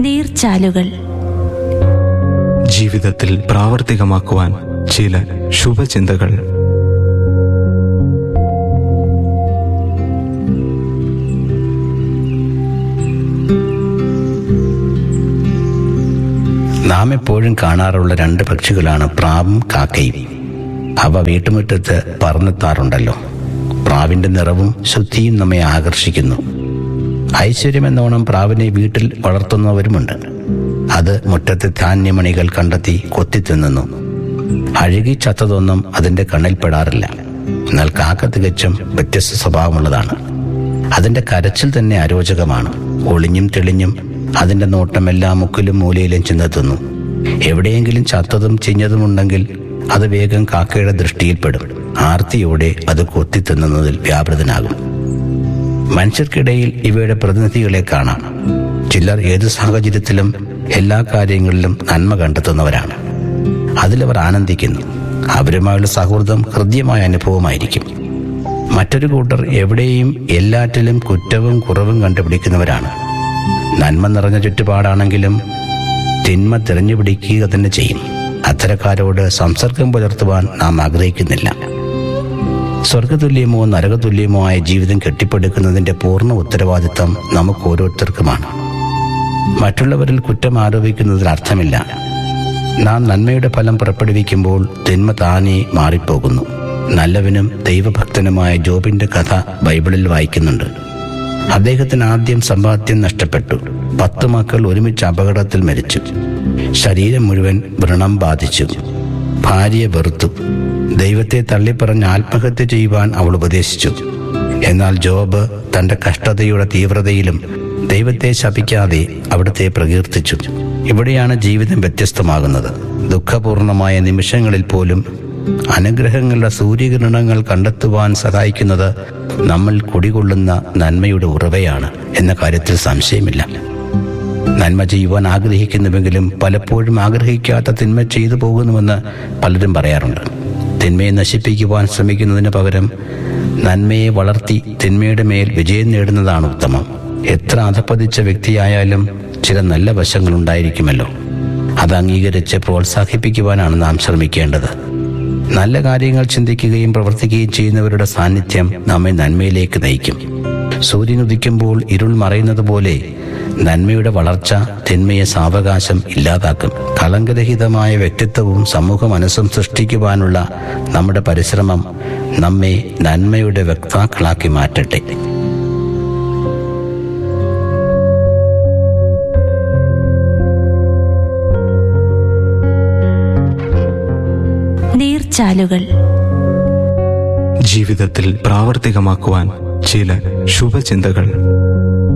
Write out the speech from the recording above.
നീർച്ചാലുകൾ ജീവിതത്തിൽ പ്രാവർത്തികമാക്കുവാൻ ചില ശുഭചിന്തകൾ നാം എപ്പോഴും കാണാറുള്ള രണ്ട് പക്ഷികളാണ് പ്രാവും കാക്കയും അവ വീട്ടുമുറ്റത്ത് പറന്നെത്താറുണ്ടല്ലോ പ്രാവിന്റെ നിറവും ശുദ്ധിയും നമ്മെ ആകർഷിക്കുന്നു ഐശ്വര്യമെന്നോണം പ്രാവിനെ വീട്ടിൽ വളർത്തുന്നവരുമുണ്ട് അത് മുറ്റത്തെ ധാന്യമണികൾ കണ്ടെത്തി കൊത്തി തിന്നുന്നു അഴുകി ചത്തതൊന്നും അതിന്റെ കണ്ണിൽപ്പെടാറില്ല എന്നാൽ കാക്ക തികച്ചും വ്യത്യസ്ത സ്വഭാവമുള്ളതാണ് അതിന്റെ കരച്ചിൽ തന്നെ അരോചകമാണ് ഒളിഞ്ഞും തെളിഞ്ഞും അതിന്റെ നോട്ടം എല്ലാ മുക്കിലും മൂലയിലും ചെന്നെത്തുന്നു എവിടെയെങ്കിലും ചത്തതും ചിഞ്ഞതുമുണ്ടെങ്കിൽ അത് വേഗം കാക്കയുടെ ദൃഷ്ടിയിൽപ്പെടും ആർത്തിയോടെ അത് കൊത്തി തിന്നുന്നതിൽ വ്യാപൃതനാകും മനുഷ്യർക്കിടയിൽ ഇവയുടെ പ്രതിനിധികളെ കാണാം ചിലർ ഏത് സാഹചര്യത്തിലും എല്ലാ കാര്യങ്ങളിലും നന്മ കണ്ടെത്തുന്നവരാണ് അതിലവർ ആനന്ദിക്കുന്നു അവരുമായുള്ള സൗഹൃദം ഹൃദ്യമായ അനുഭവമായിരിക്കും മറ്റൊരു കൂട്ടർ എവിടെയും എല്ലാറ്റിലും കുറ്റവും കുറവും കണ്ടുപിടിക്കുന്നവരാണ് നന്മ നിറഞ്ഞ ചുറ്റുപാടാണെങ്കിലും തിന്മ തിരഞ്ഞുപിടിക്കുക തന്നെ ചെയ്യും അത്തരക്കാരോട് സംസർഗം പുലർത്തുവാൻ നാം ആഗ്രഹിക്കുന്നില്ല സ്വർഗതുല്യമോ നരകതുല്യമോ ആയ ജീവിതം കെട്ടിപ്പടുക്കുന്നതിന്റെ പൂർണ്ണ ഉത്തരവാദിത്തം നമുക്ക് ഓരോരുത്തർക്കുമാണ് മറ്റുള്ളവരിൽ കുറ്റം ആരോപിക്കുന്നതിൽ അർത്ഥമില്ല നാം നന്മയുടെ ഫലം പുറപ്പെടുവിക്കുമ്പോൾ തിന്മ താനേ മാറിപ്പോകുന്നു നല്ലവനും ദൈവഭക്തനുമായ ജോബിന്റെ കഥ ബൈബിളിൽ വായിക്കുന്നുണ്ട് അദ്ദേഹത്തിന് ആദ്യം സമ്പാദ്യം നഷ്ടപ്പെട്ടു പത്ത് മക്കൾ ഒരുമിച്ച് അപകടത്തിൽ മരിച്ചു ശരീരം മുഴുവൻ വ്രണം ബാധിച്ചു ഭാര്യയെ വെറുത്തു ദൈവത്തെ തള്ളിപ്പറഞ്ഞ് ആത്മഹത്യ ചെയ്യുവാൻ അവൾ ഉപദേശിച്ചു എന്നാൽ ജോബ് തന്റെ കഷ്ടതയുടെ തീവ്രതയിലും ദൈവത്തെ ശപിക്കാതെ അവിടുത്തെ പ്രകീർത്തിച്ചു ഇവിടെയാണ് ജീവിതം വ്യത്യസ്തമാകുന്നത് ദുഃഖപൂർണമായ നിമിഷങ്ങളിൽ പോലും അനുഗ്രഹങ്ങളുടെ സൂര്യകിരണങ്ങൾ കണ്ടെത്തുവാൻ സഹായിക്കുന്നത് നമ്മൾ കുടികൊള്ളുന്ന നന്മയുടെ ഉറവയാണ് എന്ന കാര്യത്തിൽ സംശയമില്ല നന്മ ചെയ്യുവാൻ ആഗ്രഹിക്കുന്നുവെങ്കിലും പലപ്പോഴും ആഗ്രഹിക്കാത്ത തിന്മ ചെയ്തു പോകുന്നുവെന്ന് പലരും പറയാറുണ്ട് തിന്മയെ നശിപ്പിക്കുവാൻ ശ്രമിക്കുന്നതിന് പകരം നന്മയെ വളർത്തി തിന്മയുടെ മേൽ വിജയം നേടുന്നതാണ് ഉത്തമം എത്ര അധപ്പതിച്ച വ്യക്തിയായാലും ചില നല്ല വശങ്ങൾ ഉണ്ടായിരിക്കുമല്ലോ അത് അംഗീകരിച്ച് പ്രോത്സാഹിപ്പിക്കുവാനാണ് നാം ശ്രമിക്കേണ്ടത് നല്ല കാര്യങ്ങൾ ചിന്തിക്കുകയും പ്രവർത്തിക്കുകയും ചെയ്യുന്നവരുടെ സാന്നിധ്യം നമ്മെ നന്മയിലേക്ക് നയിക്കും സൂര്യൻ ഉദിക്കുമ്പോൾ ഇരുൾ മറയുന്നത് പോലെ നന്മയുടെ വളർച്ച തിന്മയെ സാവകാശം ഇല്ലാതാക്കും കളങ്കരഹിതമായ വ്യക്തിത്വവും സമൂഹ മനസ്സും സൃഷ്ടിക്കുവാനുള്ള നമ്മുടെ പരിശ്രമം നമ്മെ നന്മയുടെ വക്താക്കളാക്കി മാറ്റട്ടെ നീർച്ചാലുകൾ ജീവിതത്തിൽ പ്രാവർത്തികമാക്കുവാൻ ചില ശുഭചിന്തകൾ